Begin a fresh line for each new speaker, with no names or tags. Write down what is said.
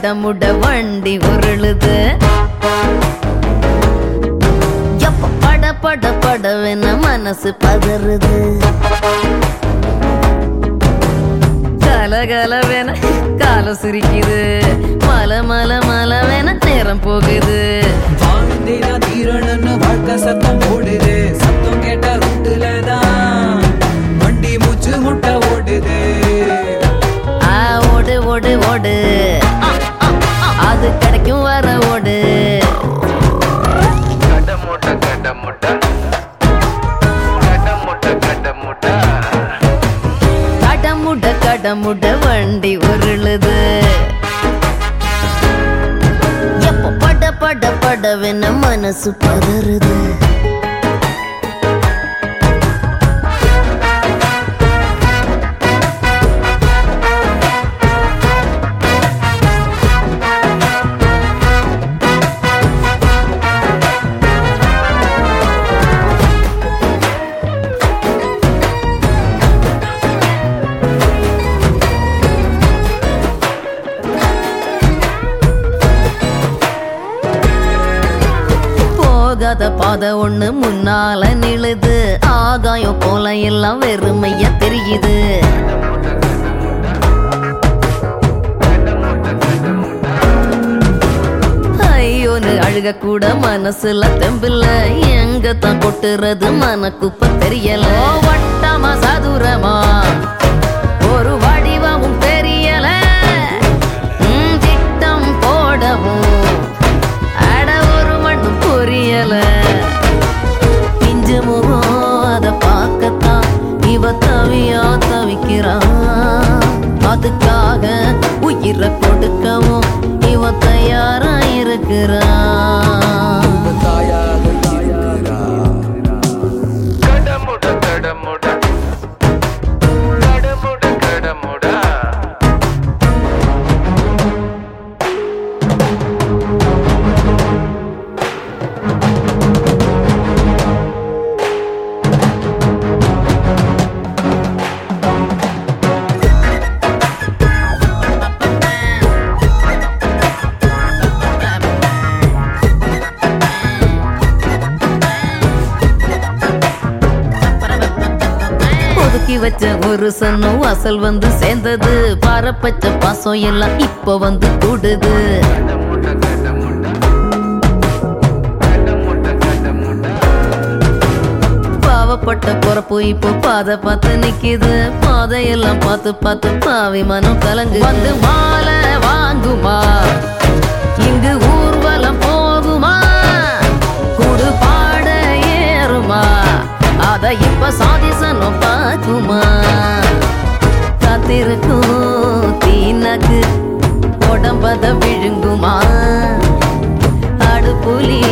கடமுட வண்டி உருளுது எப்ப பட பட படவென மனசு பதறுது கலகலவென காலம் சிரிக்குது மல மல மலவென நேரம் போகுது
வாழ்ந்தேனா தீரணும்னு வாழ்க்கை சத்தம் போடுது சத்தம் கேட்ட ரூட்டுல தான் வண்டி மூச்சு முட்டை ஓடுது
ஆ ஓடு ஓடு ஓடு ஆ, ஆ, ஆ, அது கிடைக்கும் வர ஓடு
கடமுட்ட கடமுட்ட கடமுட்ட கடமுட்ட
கடமுட கடமுட வண்டி உருளுது எப்ப பட பட படவென மனசு பதறுது போகாத பாதை ஒண்ணு முன்னால நிழுது ஆகாயம் போல எல்லாம் வெறுமையா தெரியுது ஐயோன்னு அழுக கூட மனசுல தெம்பில்ல எங்க தான் கொட்டுறது மனக்குப்ப தெரியல வட்டமா சதுரமா ஒரு வடிவமும் தெரியல ம், திட்டம் போடவும் அட ஒரு மண்ணும் புரியல பிஞ்சு முகம் அத பார்க்கத்தான் இவ தவியா தவிக்கிறான் அதுக்காக உயிரை கொடுக்கவும் இவ தயாரா இருக்கிறான்
தாயாக இருக்கிறா
கடமுட கடமுட கடமுட கடமுட
ஒதுக்கி வச்ச ஒரு சன்னும் வாசல் வந்து சேர்ந்தது பாரப்பச்ச பாசம் எல்லாம் இப்ப வந்து கூடுது
கடமுட கடமுட கடமுட கடமுட
பாவப்பட்ட பொறப்பு இப்போ பாதை பார்த்து நிக்குது பாதையெல்லாம் பார்த்து பார்த்து பாவி மனம் கலங்கு வந்து மாலை வாங்குமா இங்கு ஊர்வலம் போகுமா குடு பாட ஏறுமா அத இப்ப சாதிசனம் பார்க்குமா காத்திருக்கும் தீனக்கு உடம்பத விழுங்குமா ஆடு புலி